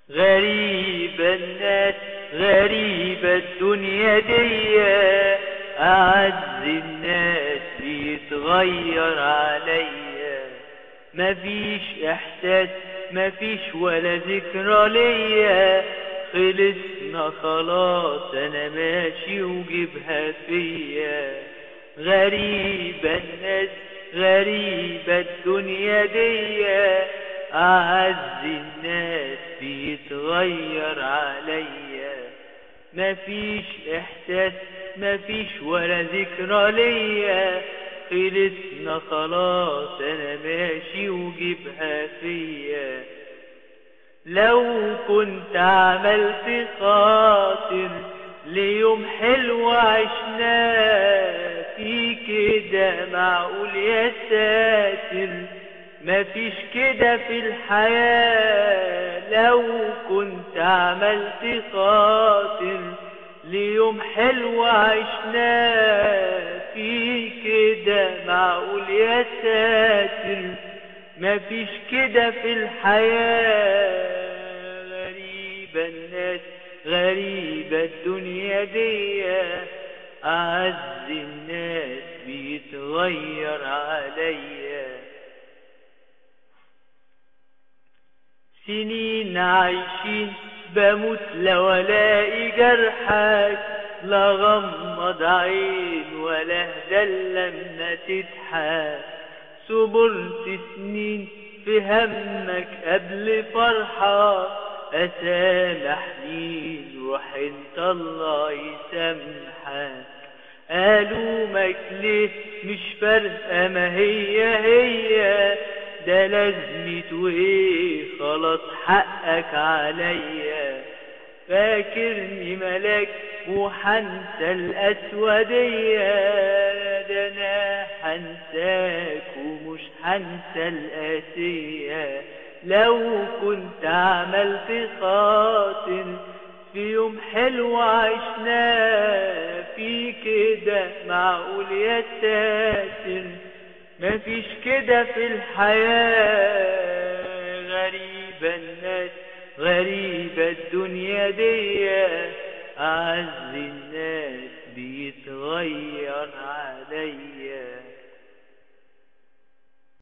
غريب الناس غريب الدنيا دي أعز الناس بيتغير عليا مفيش إحساس مفيش ولا ذكرى ليا خلصنا خلاص أنا ماشي وجيبها فيا غريب الناس غريب الدنيا دي أعز الناس بيتغير عليا مفيش إحساس مفيش ولا ذكرى ليا خلصنا خلاص أنا ماشي وجيبها فيا لو كنت عملت خاطر ليوم حلو عشناه في كده معقول يا ساتر مفيش كده في الحياة لو كنت عملت خاطر ليوم حلو عشناه في كده معقول يا ساتر مفيش كده في الحياة غريبة الناس غريبة الدنيا دي أعز الناس بيتغير عليا سنين عايشين بموت لو الاقي جرحك لا غمض عين ولا اهدى لما تضحك صبرت سنين في همك قبل فرحة أسامح مين روح انت الله يسامحك ألومك ليه مش فارقة ما هي هي ده لازمته ايه خلاص حقك عليا فاكرني ملاك وحنسى الأسودية ده أنا حنساك ومش حنسى القاسية لو كنت عملت خاطر في يوم حلو عشناه في كده معقول يا ساتر مفيش كده في الحياة غريبة الناس غريبة الدنيا دي أعز الناس بيتغير عليا